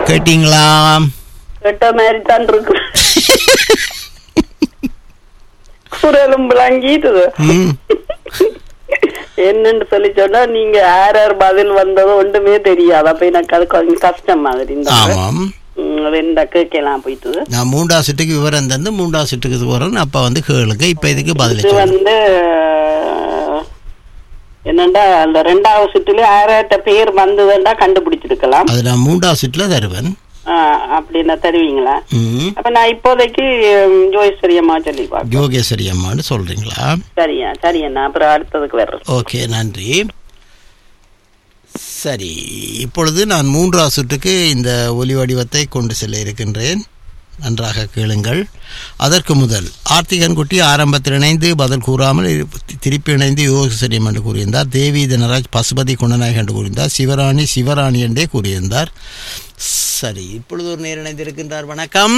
கேட்டீங்களா கேட்ட மாதிரி தான் இருக்கு குரலும் விளங்கிட்டுது ம் என்னன்னு சொல்லி சொன்னா நீங்க யார் யார் பதில் வந்ததோ ஒன்றுமே தெரியாது அப்ப எனக்கு அது கொஞ்சம் கஷ்டம் மாதிரி இந்த முறை. ஆமாம் ம், அது இந்த கேட்கலாம் போயிட்டு நான் மூன்றாவது சுட்டுக்கு விவரம் தந்து மூன்றாவது சுட்டுக்கு போகிறேன் அப்போ வந்து கேளுங்க இப்போ இதுக்கு பதில் இது சொல்லுங்க வந்து அஹ், என்னண்டா அந்த ரெண்டாவது சுற்றுல யார்கிட்ட பேர் வந்ததுண்டா கண்டுபிடிச்சிருக்கலாம் அது நான் மூன்றாவது சுற்றில் தருவேன் அஹ், அப்படின்னா தருவீங்களா ம் அப்ப நான் இப்போதைக்கு உம், ஜோய்ஸ்வரி அம்மா சொல்லி பார்க்க யோகேஸ்வரி அம்மான்னு சொல்கிறீங்களா சரியா சரியண்ணா அப்புறம் அடுத்ததுக்கு வர்றேன் ஓகே நன்றி சரி இப்பொழுது நான் மூன்றாவது சுற்றுக்கு இந்த ஒலி வடிவத்தை கொண்டு செல்ல இருக்கின்றேன் நன்றாக கேளுங்கள் அதற்கு முதல் ஆர்த்திகன் குட்டி ஆரம்பத்தில் இணைந்து பதில் கூறாமல் இரு- திருப்பி இணைந்து யோகசரியம் என்று கூறியிருந்தார் தேவி தனராஜ் பசுபதி குணநாயகன் என்று கூறியிருந்தார் சிவராணி சிவராணி என்றே கூறியிருந்தார் சரி இப்பொழுது ஒரு நேர் இணைந்திருக்கின்றார் வணக்கம்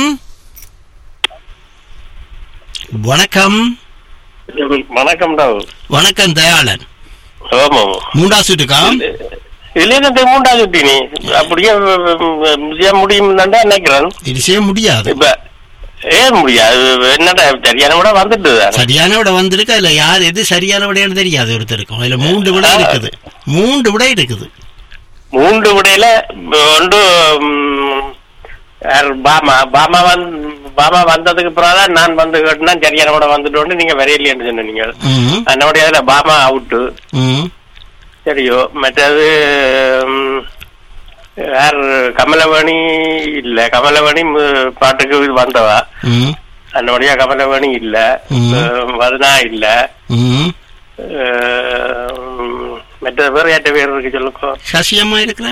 வணக்கம் வணக்கம் ராவ் வணக்கம் தயாளன் ஆமா மூன்றாவது சுற்றுக்கா இதுல என்ன மூன்றாவது குட்டி நீ அப்படியே செய்ய முடியும் நினைக்கிறேன் இது செய்ய முடியாது இப்ப ஏன் முடியாது என்னடா சரியான விட வந்துட்டு சரியான விட வந்திருக்கு அதுல யார் எது சரியான விடையான்னு தெரியாது ஒருத்தருக்கும் அதுல மூன்று விடை இருக்குது மூன்று விடை இருக்குது மூன்று விடையில ஒன்று ம், யார் பாமா பாமா வந்து பாமா வந்ததுக்கு பிறகு நான் வந்து கேட்டுனா சரியான விட வந்துட்டு நீங்க வரையிலேன்னு சொன்னீங்க ம், என்னுடைய அதுல பாமா அவுட்டு ம், சரியோ மற்றது ம், யார் கமலவாணி இல்ல கமலவாணி ம், பாட்டுக்கு இது வந்தவா ம், என்னுடைய கமலவாணி இல்ல ம். அஹ், வதனா இல்ல ம். அஹ், ம், மற்றது வேற ஏற்ற பேர் இருக்கு சொல்லுங்க சசியம்மா இருக்கிறா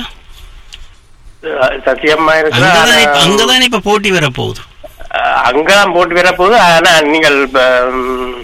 அஹ், சத்தியம்மா இருக்கிற அங்கதான் இப்ப- அங்கதான் இப்ப போட்டி வர போகுது அங்கதான் போட்டு வர போகுது ஆனா நீங்கள் இப்ப, ம்,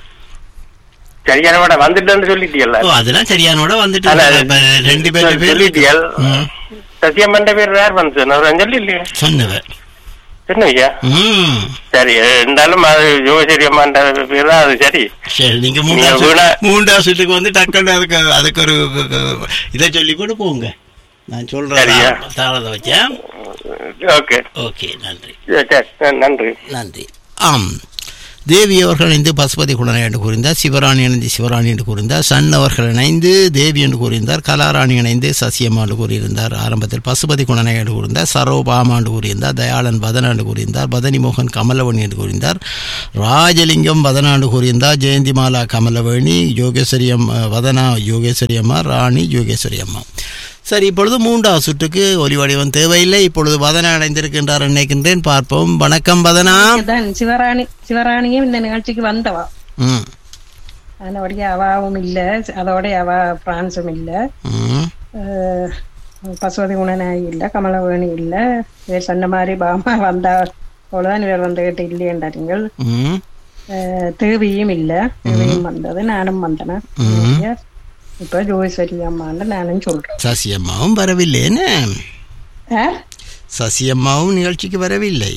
சரியான விட வந்துட்டேன்னு சொல்லிட்டீங்கல்ல ஓ அதெல்லாம் சரியான விட வந்துட்டு ஆனா, இப்ப ரெண்டு பேர் பேர் சொல்லிட்டியல் ம். சத்தியம்மன்ற பேர் யார் வந்து நான் சொல்லி இல்லையே சொன்னவ சொன்னீங்க ம் சரி இருந்தாலும் அது யோகசரி அம்மான்ற பேர் தான் அது சரி சரி நீங்க நீங்க மூன்றாவது வீணா- சுற்று- மூன்றாவது சுற்றுக்கு வந்து டக்குன்னு அதுக்கு அதுக்கு ஒரு இதை சொல்லி கூட போங்க நான் சொல்றேன் சரியா. தாளத்தை வச்சேன் ஓகே ஓகே நன்றி சரி நன்றி நன்றி ஆம் தேவி அவர்கள் இணைந்து பசுபதி குணனை என்று கூறியிருந்தார் சிவராணி இணைந்து சிவராணி என்று கூறியிருந்தார் சன் அவர்கள் இணைந்து தேவி என்று கூறியிருந்தார் கலாராணி இணைந்து சசியம்மா என்று கூறியிருந்தார் ஆரம்பத்தில் பசுபதி குணனை என்று கூறியிருந்தார் சரோபாமா என்று கூறியிருந்தார் தயாளன் பதனா என்று கூறியிருந்தார் பதனி மோகன் கமலவணி என்று கூறியிருந்தார் ராஜலிங்கம் வதனா என்று கூறியிருந்தார் ஜெயந்திமாலா கமலவேணி யோகேஸ்வரி அம்மா வதனா யோகேஸ்வரி அம்மா ராணி யோகேஸ்வரி அம்மா சரி இப்பொழுது மூன்றாவது சுற்றுக்கு ஒலி வடிவம் தேவையில்லை இப்பொழுது வதனா அடைந்திருக்கின்றார் நினைக்கின்றேன் பார்ப்போம் வணக்கம் வதனா தான் சிவராணி சிவராணியும் இந்த நிகழ்ச்சிக்கு வந்தவா ம் அதனோடைய அவாவும் இல்ல அதோட அவ பிரான்ஸும் இல்ல ம் அஹ், பசுபதி குணநாயகி இல்ல கமலவேணி இல்ல இவர் சொன்ன மாதிரி பாமா வந்தா போலதான் இவர் வந்துகிட்டு இல்லையண்டாருங்கள் ம் தேவியும் இல்ல தேவியும் வந்தது நானும் வந்தேன் இப்ப ஜோய்ஸ்வரி அம்மான்னு நானும் சொல்றேன் சசி அம்மாவும் வரவில்லைன்னு ஆ? சசி அம்மாவும் நிகழ்ச்சிக்கு வரவில்லை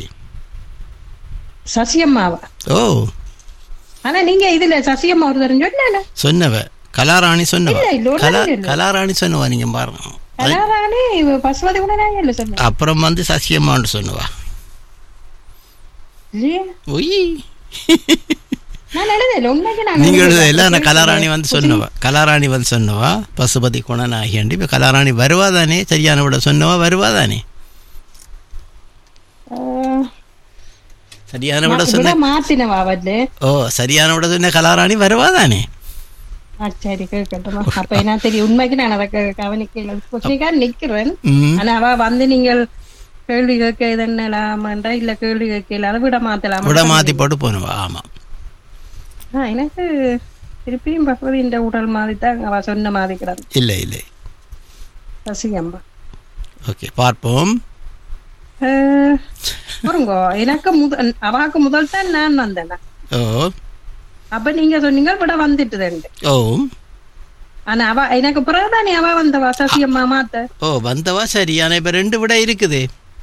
சசியம்மாவா ஓ ஆனா நீங்க இதுல சசியம்மா ஒரு தெரிஞ்சு சொன்னவ கலாராணி சொன்னவ இல்ல, இல்ல, ஒரு கலா நாள் இல்ல. கலாராணி சொன்னவா நீங்க பாருங்க கலாராணி பசுபதி குணநாயகி இல்ல சொன்னேன் அப்புறம் வந்து சசி அம்மான்னு சொன்னவா இல்லையே ஒய் நான் எழுதல உண்மைக்கு நான் நீங்க எழுதல. எழுத இல்ல கலாராணி வந்து சொன்னவா கலாராணி வந்து சொன்னவா பசுபதி குணநாயகி இப்ப கலாராணி வருவாதானே சரியான விட சொன்னவா வருவாதானே அஹ், சரியான விட நான் சொன்ன விட மாத்தினவா வந்து ஓ சரியான விட சொன்ன கலாராணி வருவாதானே ஆ, சரி கேட்கட்டுமா அப்ப என்ன தெரியும் உண்மைக்கு நான் அதை க- கவனிக்கல கொஸ்டிக்கா நிக்கிறேன் ம் ஆனா அவ வந்து நீங்கள் கேள்வி கேட்க இதென்னலாமன்றா இல்ல கேள்வி கேட்கல அதை விட மாத்தலாம் விட மாத்தி போட்டு போனவா ஆமா எனக்கு திருப்பியும் பகவதி இந்த உடல் மாதிரி தான் அவ சொன்ன மாதிரி கிடந்து இல்லை இல்லை சசிகம்பா ஓகே பார்ப்போம் அஹ், பாருங்கோ எனக்கு முதல் அவாக்கு முதல் தான் நான் வந்தேன் ஓ அப்ப நீங்க சொன்னீங்க விட வந்துட்டு ரெண்டு ஓ ஆனா அவ எனக்கு பிறகுதானே அவ வந்தவா சசியம்மா மாத்த ஓ வந்தவா சரி ஆனா இப்ப ரெண்டு விட இருக்குது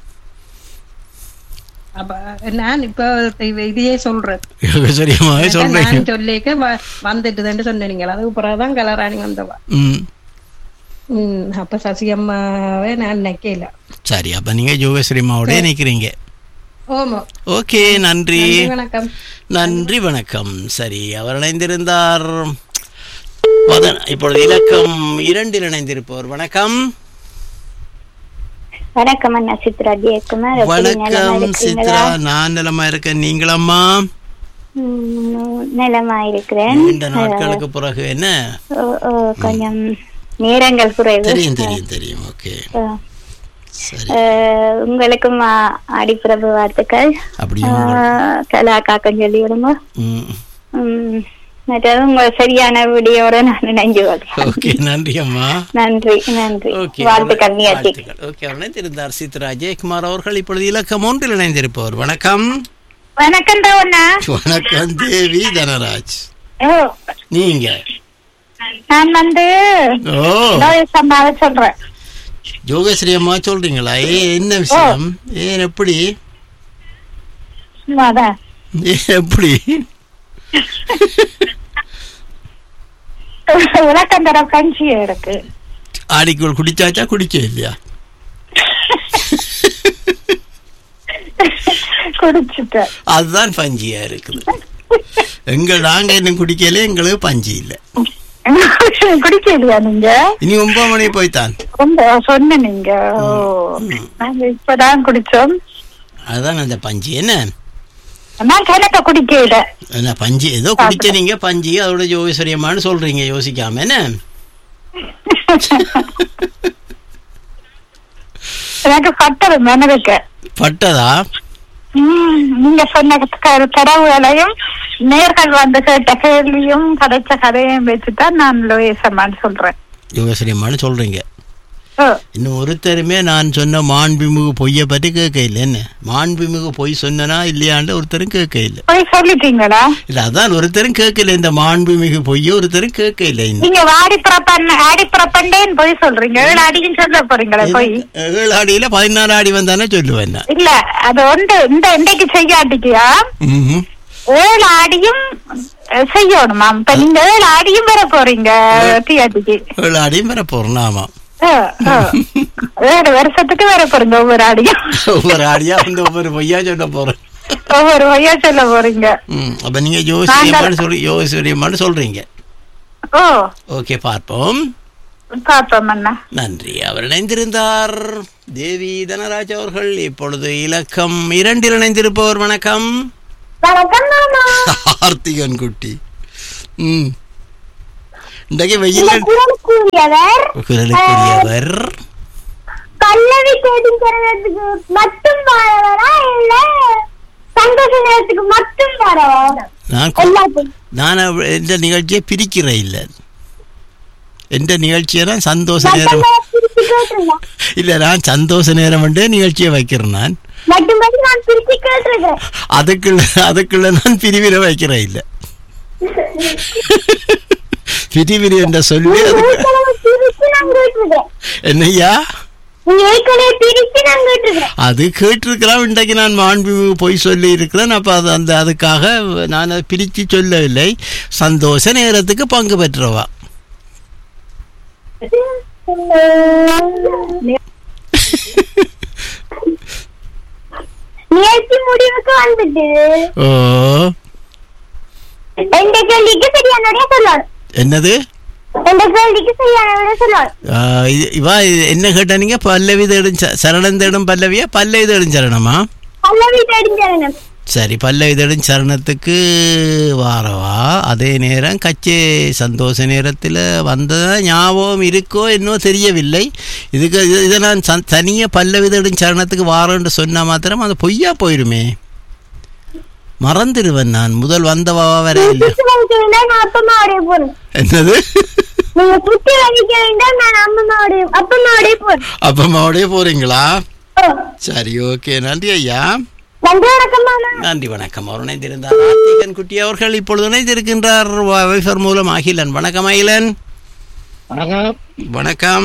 அப்ப நான் இப்ப இவ- இதையே சொல்றேன் சரியாவே சொல்றீங்க நான் சொல்லிக்க வ- வந்துட்டுதுன்னு சொன்னீங்க அதுக்கு பிறகுதான் கலராணி வந்தவா ம் ம் அப்ப சசியம்மாவே நான் நினைக்கல சரி அப்ப நீங்க யோகஸ்ரீ அம்மாவோட நிக்கிறீங்க ஓமா ஓகே நன்றி நன்றி, வணக்கம் நன்றி வணக்கம் சரி அவர் இணைந்திருந்தார் பதன் இப்பொழுது இலக்கம் இரண்டில் இணைந்திருப்பவர் வணக்கம் வணக்கம் அண்ணா சித்ரா ஜெயக்குமார் எப்படி நலமா வணக்கம் இருக்கிறீங்களா? சித்ரா நான் நலமா இருக்கேன் நீங்களம்மா ம், நலமா இருக்கிறேன் நீண்ட நாட்களுக்கு பிறகு என்ன ஓ, ஓ, கொஞ்சம் நேரங்கள் குறைவு தெரியும் தெரியும் தெரியும் ஓகே ஆ. சரி அஹ், உங்களுக்கும் ஆ- ஆடிப்பிரபு வாழ்த்துக்கள் அப்படியே ஆஹ், கலா காக்கம் சொல்லி விடுங்க ம். ம், மற்றது உங்க சரியான விடியோட நான் நினைஞ்சு கொள்கிறேன். ஓகே நன்றி அம்மா நன்றி நன்றி ஓகே வாழ்த்துக்கள் நியத்தி வாழ்த்துக்கள். ஓகே அவர் இணைந்திருந்தார் சித்ரா ஜெயக்குமார் அவர்கள் இப்பொழுது இலக்கம் ஒன்றில் இணைந்திருப்பவர் வணக்கம் வணக்கம் தவண்ணா வணக்கம் தேவி தனராஜ் ஓ நீங்க நான் வந்து ஓ சம்பாத சொல்றேன் யோகஸ்ரீ அம்மா சொல்றீங்களா ஏ என்ன விஷயம் ஏன் எப்படி அதான் ஏன் எப்படி விளக்கம் தர கஞ்சி இருக்கு ஆடிக்குள் குடிச்சாச்சா குடிக்க இல்லையா குடிச்சிட்டேன் அதுதான் பஞ்சியா இருக்குது எங்க நாங்க இன்னும் குடிக்கல எங்களுக்கு பஞ்சு இல்ல குடிக்கலையா நீங்க இனி ஒன்பது மணி போய்த்தான் ரொம்ப சொன்ன நீங்க ஓ நாங்க இப்பதான் குடிச்சோம் அதுதான் அந்த பஞ்சு என்ன நான் கிணத்த குடிக்கல என்ன பஞ்சு ஏதோ குடிச்ச நீங்க பஞ்சு அதோட யோகேஸ்வரியம்மான்னு சொல்றீங்க யோசிக்காம என்ன எனக்கு பட்டது மனதுக்கு பட்டதா ம், நீங்க சொன்ன க- தரவுகளையும் நேர்கள் வந்து கேட்ட கேள்வியும் கதைச்ச கதையும் வச்சுதான் நான் லோயசம்மான்னு சொல்றேன் யோகேஸ்வரியம்மான்னு சொல்றீங்க ஓ, இன்னும் ஒருத்தருமே நான் சொன்ன மாண்புமிகு பொய்யை பற்றி கேட்க இல்லை என்ன மாண்புமிகு பொய் சொன்னனா இல்லையாண்டு ஒருத்தரும் கேட்க இல்லை போய் சொல்லிட்டீங்களா இல்ல அதான் ஒருத்தரும் கேட்கல இந்த மாண்புமிகு பொய்யை ஒருத்தரும் கேட்க இல்லை இன்னும். நீங்க வாடி பிறப்பன் ஆடி பிறப்பண்டேன்னு போய் சொல்றீங்க ஏழு அடிக்கும் சொல்ல போறீங்களா போய் ஏழு ஆடியில பதினாறு ஆடி வந்தானே சொல்லுவேன் நான் இல்ல அது ஒன்று இந்த இன்றைக்கு செய்யாட்டிக்கியா ம்ஹும். ஏழு ஆடியும் அஹ், செய்யணுமா இப்ப நீங்க ஏழு ஆடியும் வர போறீங்க தீயாட்டிக்கு ஏழு ஆடியும் வர போறோம் ஆமா அஹ், அஹ். ஏழு வருஷத்துக்கு வர போறீங்க ஒவ்வொரு ஆடியும் ஒவ்வொரு ஆடியா வந்து ஒவ்வொரு பொய்யா சொல்ல போறேன் ஒவ்வொரு வழியா சொல்ல போறீங்க ம், அப்ப நீங்க யோசிரியம்மான்னு சொல்லி யோசிரியம்மான்னு சொல்றீங்க ஓ ஓகே பார்ப்போம் பாப்போம் அண்ணா நன்றி அவர் இணைந்திருந்தார் தேவி தனராஜ் அவர்கள் இப்பொழுது இலக்கம் இரண்டில் இணைந்திருப்பவர் வணக்கம் வணக்கம் மாமா ஆர்த்திகன் குட்டி ம் இன்றைக்கு வெயில் கூறியவர் குரலுக்குரியவர் பல்லவி கேட்டுக்கிறதுக்கு மட்டும் வரவரா இல்ல சந்தோஷ நேரத்துக்கு மட்டும் வரவா நான் கு- எல்லாத்துக்கும் நான் அவ- எந்த நிகழ்ச்சியை பிரிக்கிறேன் இல்லை எந்த நிகழ்ச்சியை நான் சந்தோஷ நேரம் பிரிச்சு கேட்டிருந்தேன் இல்லை நான் சந்தோஷ நேரம் வந்து நிகழ்ச்சியை வைக்கிறேன் நான் மட்டும் மட்டும் நான் பிரிச்சு கேட்டிருக்கேன் அதுக்குள்ள அதுக்குள்ள நான் பிரிவினை வைக்கிறேன் இல்லை பிரிவினை என்ற சொல்லி அதுக்கு ஏற்கனவே பிரிச்சு நான் கேட்டிருக்கேன் என்னய்யா நீங்க ஏற்கனவே பிரிச்சு நான் கேட்டிருக்கேன் அது கேட்டிருக்கிறான் இன்றைக்கு நான் மாண்பு போய் சொல்லி இருக்கிறேன் அப்போ அது அந்த அதுக்காக நான் அதை பிரித்து சொல்லவில்லை சந்தோஷ நேரத்துக்கு பங்கு பெற்றவா நிகழ்ச்சி முடிவுக்கு வந்துட்டு ஓ எந்த கேள்விக்கு சரியான விடைய சொல்லணும் என்னது எந்த கேள்விக்கு சரியான விடைய சொல்லணும் ஆ, இது- இவா இது என்ன கேட்டா நீங்க பல்லவி தேடும் ச- சரணம் தேடும் பல்லவியா பல்லவி தேடும் சரணமா பல்லவி தெரிஞ்சவனும் சரி பல்லவி தேடும் சரணத்துக்கு வாரவா அதே நேரம் கச்சே சந்தோஷ நேரத்தில் வந்ததா ஞாபகம் இருக்கோ என்னோ தெரியவில்லை இதுக்கு இது- இதை நான் ச- தனியா பல்லவி தேடும் சரணத்துக்கு வாரேன்னு சொன்னா மாத்திரம் அது பொய்யா போயிருமே மறந்துடுவேன் நான் முதல் வந்தவா வர இல்லை சுத்தி வலிக்க வேண்டாம் நான் அப்பம்மாவோடய போறேன் என்னது நீங்க சுத்தி வலிக்க வேண்டாம் நான் அம்மம்மாவோடய அப்பம்மாவோடய போறேன் அப்பம்மாவோடய போறீங்களா ஓ, சரி ஓகே நன்றி ஐயா நன்றி வணக்கம் மாமா நன்றி வணக்கம் அவர் இணைந்திருந்தார் ஆர்த்திகன் குட்டி அவர்கள் இப்பொழுது இணைந்திருக்கின்றார் வ- வைஃபர் மூலம் அகிலன் வணக்கம் அகிலன் வணக்கம் வணக்கம்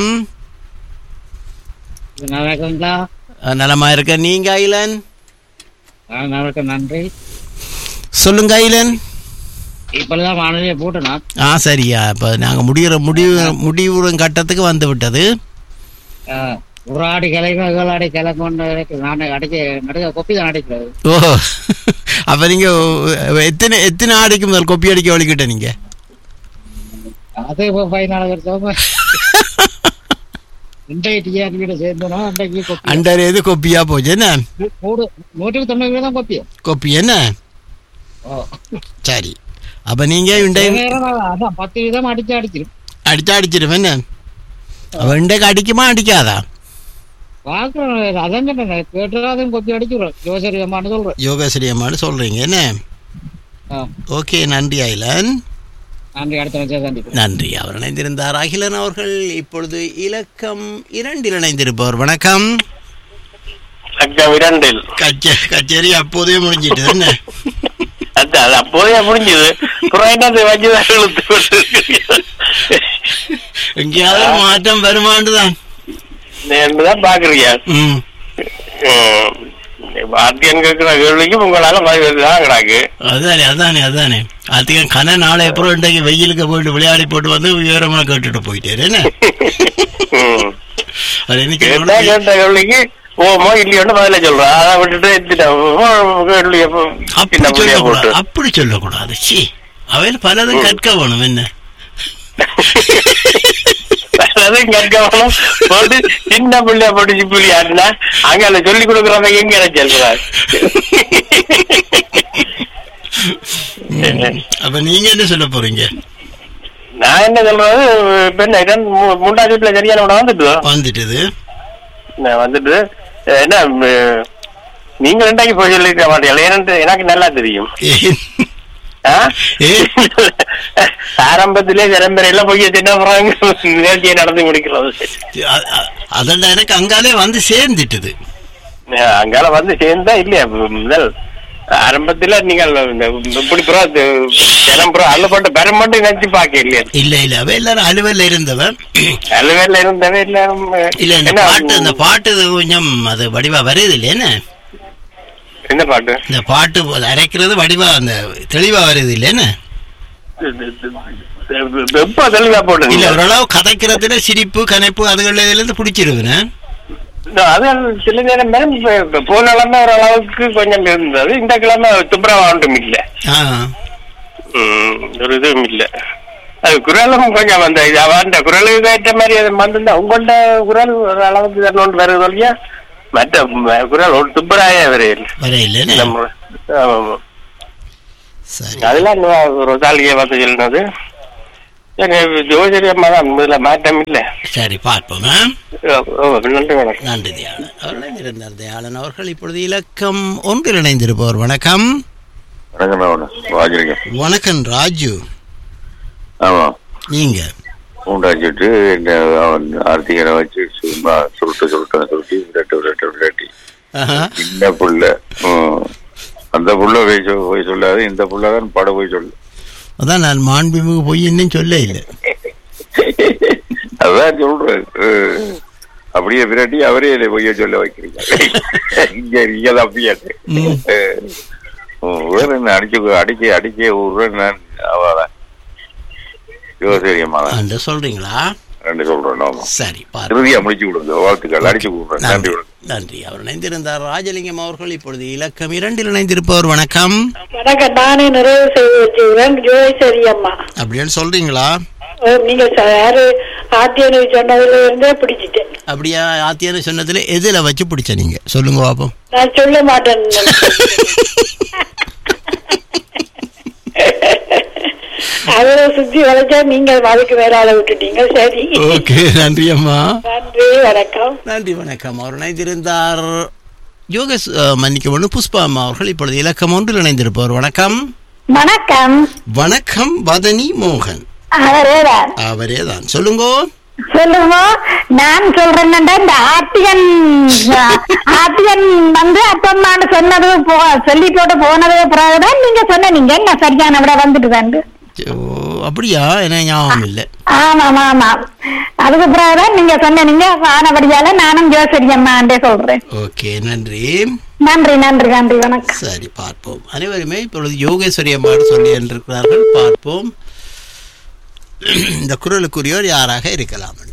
நல்லா இருக்கீங்களா அஹ், நலமா இருக்க நீங்க அகிலன் ஆ, நல்லா இருக்கேன் நன்றி சொல்லுங்க அகிலன் இப்பெல்லாம் வானொலியை போட்டேனா ஆ சரியா இப்போ நாங்கள் முடிகிற முடிவு முடிவுறும் கட்டத்துக்கு வந்து விட்டது ஒரு ஆடி கிளைக்கும் ஏழு ஆடி கிளை கொண்டு நான் அடிக்க நடுக்க கொப்பி தான் அடிக்கிறது ஓ அப்போ நீங்கள் எத்தனை எத்தனை ஆடிக்கு முதல் கொப்பி அடிக்க வலிக்கிட்ட நீங்கள் அது இப்போ பதினாலு வருஷம் இன்றைக்கு டிஆர்பியோட சேர்ந்தோம்னா அன்றைக்கு கொப்பி அண்டர் எது கொப்பியா போச்சு என்ன நூறு நூற்றுக்கு தொண்ணூறு தான் கொப்பி கொப்பி என்ன ஓ சரி அப்போ நீங்கள் இண்டை அதான் பத்து விதம் அடிச்சு அடிச்சிடும் அடிச்சா அடிச்சிடும் என்ன அப்போ இண்டைக்கு அடிக்குமா அடிக்காதா பார்க்கணும் அதான் சொன்னேன் கேட்டாலும் கொப்பி அடிச்சிடும் ஜோசரி அம்மான்னு சொல்றேன் யோகாசிரி அம்மான்னு சொல்கிறீங்க என்ன ஆ ஓகே நன்றி அகிலன் நன்றி அடுத்த நிமிஷம் சந்திப்போம் நன்றி அவர் இணைந்திருந்தார் அகிலன் அவர்கள் இப்பொழுது இலக்கம் இரண்டில் இணைந்திருப்பவர் வணக்கம் அக்கம் இரண்டில் கச்சே கச்சேரி அப்போதே முடிஞ்சிட்டு என்ன அது அது அப்போதே முடிஞ்சது அப்புறம் என்னது வச்சுதான் இழுத்து கொண்டு எங்கேயாவது மாற்றம் வருமாண்டு தான் தான் பாக்குறீங்க ம் வாத்தியம் கேட்கிற கேள்விக்கும் உங்களால பதில் தான் கிடாக்கு அதானே அதானே அதானே அதுக்கு கன நாளை அப்புறம் இன்றைக்கு வெயிலுக்கு போயிட்டு விளையாடி போட்டு வந்து விவரமா கேட்டுட்டு போயிட்டாரு என்ன ம். அது இன்னைக்கு கேட்டா உனக்கு- கேட்ட கேள்விக்கு ஓமோ இல்லையோன்னு பதில சொல்றேன் அதை விட்டுட்டு எடுத்துட்டேன் கேள்விய அப்படி சின்ன புள்ளைய போட்டு சொல்லக்கூடாது அப்படி சொல்லக்கூடாது சி அவையில் பலதும் கற்க வேணும் என்ன அதையும் கேட்கணும் போட்டு சின்ன பிள்ளைய போட்டு சிப்பிலி ஆடினா அங்க அதை சொல்லி கொடுக்குறவங்க எங்க எனக்கு சொல்றாரு ம். அப்ப நீங்க என்ன சொல்ல போறீங்க நான் என்ன சொல்றது இப்ப என்ன இரண்டு மூ- மூன்றாவது வீட்டுல சரியான விட வந்துட்டு வந்துட்டது நான் வந்துட்டு அஹ், என்ன ம், நீங்க ரெண்டாக்கி போய் சொல்லிருக்க மாட்டீங்க ஏன்னு எனக்கு நல்லா தெரியும் ஏன்? ஆ? ஏ? ஆரம்பத்திலே ஜனம்பரையில போய் சின்ன பிறகு நிகழ்ச்சியை நடந்து முடிக்கிறது அ- அ- அதெல்லாம் எனக்கு அங்காலே வந்து சேர்ந்துட்டது அஹ், அங்கால வந்து சேர்ந்தா இல்லையா முதல் ஆரம்பத்துல நீங்கள் இந்த இப்படி புறா ஜனம் புறா அள்ளப்பட்ட பெறம் மட்டும் நினைச்சு பாக்க இல்லையா இல்ல இல்ல அவ எல்லாரும் அலுவல்ல இருந்தவன் அலுவல இருந்தவே எல்லாரும் இல்ல இந்த என்ன, பாட்டு இந்த பாட்டு இது கொஞ்சம் அது வடிவா வருது இல்ல என்ன என்ன பாட்டு இந்த பாட்டு அரைக்கிறது வடிவா அந்த தெளிவா வருது இல்ல என்ன எப்ப தெளிவா போட்டு இல்ல ஓரளவு கதைக்கிறதுல சிரிப்பு கனைப்பு அதுகள் இதுல இருந்து பிடிச்சிருக்குண்ணே அது சில நேரம் மேடம் இப்ப- இப்ப போன கிழமை ஒரு அளவுக்கு கொஞ்சம் இருந்தது இந்த கிழமை துப்புரவா ஒன்றும் இல்ல ஆ ம், ஒரு இதுவும் இல்ல அது குரலும் கொஞ்சம் அந்த இது அவன் குரலுக்கு ஏற்ற மாதிரி அது வந்திருந்தா உங்கள்ட குரல் ஒரு அளவுக்கு தன்னோண்டு வருது இல்லையா மற்ற ம- குரல் ஒரு துப்புராய வரையில் வர இல்ல நம்ம ஆமா. சரி அதெல்லாம் இன்னும் ஒரு தாலியை பார்த்து சொல்லினது சரி ஜோதிரி அம்மா தான் இதுல மாற்றம் இல்லை சரி பார்ப்போம் ஆ? நன்றி வணக்கம் நன்றி தியாளன் அவர்கள் இருந்தார் தியாளன் அவர்கள் இப்பொழுது இலக்கம் ஒன்றில் இணைந்திருப்பவர் வணக்கம் வணக்கம் நான் வாஜிருக்கேன் வணக்கம் ராஜு ஆமா நீங்க உண்டாச்சிட்டு இந்த அவன் ஆர்த்திகனை வச்சு சும்மா சுருட்டு சுருட்டு சுருட்டி விரட்டு விரட்டு விரட்டி ஆஹா. இந்த புள்ள ம். அந்த புள்ள போய் சொல் போய் சொல்லாது இந்த புள்ள தான் பட போய் சொல்லு அதான் நான் மாண்புமிகு போய் இன்னும் சொல்ல இல்லை அதான் சொல்றேன் ம். அப்படியே விரட்டி அவரே இதை பொய்ய சொல்ல வைக்கிறீங்க இங்க இங்க தப்பியாச்சு ம். ம், வேற என்ன அடிச்சு அடிச்சு அடிச்சு விடுறேன் நான் அவதான் யோசரியம்மா தான் அந்த சொல்றீங்களா ரெண்டு சொல்றேன் நாம சரி பாரு இறுதியா முடிச்சு விடுங்க வாழ்த்துக்கள் அடிச்சு விடுறேன் நன்றி நன்றி விடுங்க நன்றி அவர் இணைந்திருந்தார் ராஜலிங்கம் அவர்கள் இப்பொழுது இலக்கம் இரண்டில் இணைந்திருப்பவர் வணக்கம் வணக்கம் நானே நிறைவு செய்து வச்சுக்கிறேன் ஜோய்சரி அம்மா அப்படின்னு சொல்றீங்களா ஓ, நீங்க ச- யாரு ஆத்தியனு சொன்னதுல இருந்தே பிடிச்சிட்டேன் அப்படியா ஆத்தியான சொன்னதுல எதுல வச்சு பிடிச்ச நீங்க சொல்லுங்க பாப்போம் நான் சொல்ல மாட்டேன் அதுல சுத்தி வளைச்சா நீங்க அதுக்கு மேலால விட்டுட்டீங்க சரி ஓகே நன்றி அம்மா நன்றி வணக்கம் நன்றி வணக்கம் அவர் இணைந்திருந்தார் யோகஸ் அஹ், மன்னிக்கவும் புஷ்பா அம்மா அவர்கள் இப்பொழுது இலக்கம் ஒன்றில் இணைந்திருப்பவர் வணக்கம் வணக்கம் வணக்கம் வதனி மோகன் அவரேதான் அவரே தான் சொல்லுங்க சொல்லுங்க நான் சொல்றேன்னா இந்த ஆத்தியன் ஆத்தியன் வந்து அப்பம்மான்னு சொன்னது போ சொல்லி போட்டு போனது பிறகுதான் நீங்க சொன்னீங்க என்ன சரியான விட வந்துட்டு வந்து ஓ அப்படியா என்ன ஞாபகம் இல்லை ஆமாம் ஆமாம் அதுக்கு பிறகுதான் நீங்க சொன்னீங்க ஆனபடியால நானும் ஜோசரியம்மாண்டே சொல்றேன் ஓகே நன்றி நன்றி நன்றி நன்றி வணக்கம் சரி பார்ப்போம் அனைவருமே இப்பொழுது யோகேஸ்வரி அம்மாடு சொல்லி என்றிருக்கிறார்கள் பார்ப்போம் இந்த குரலுக்குரியவர் யாராக இருக்கலாம்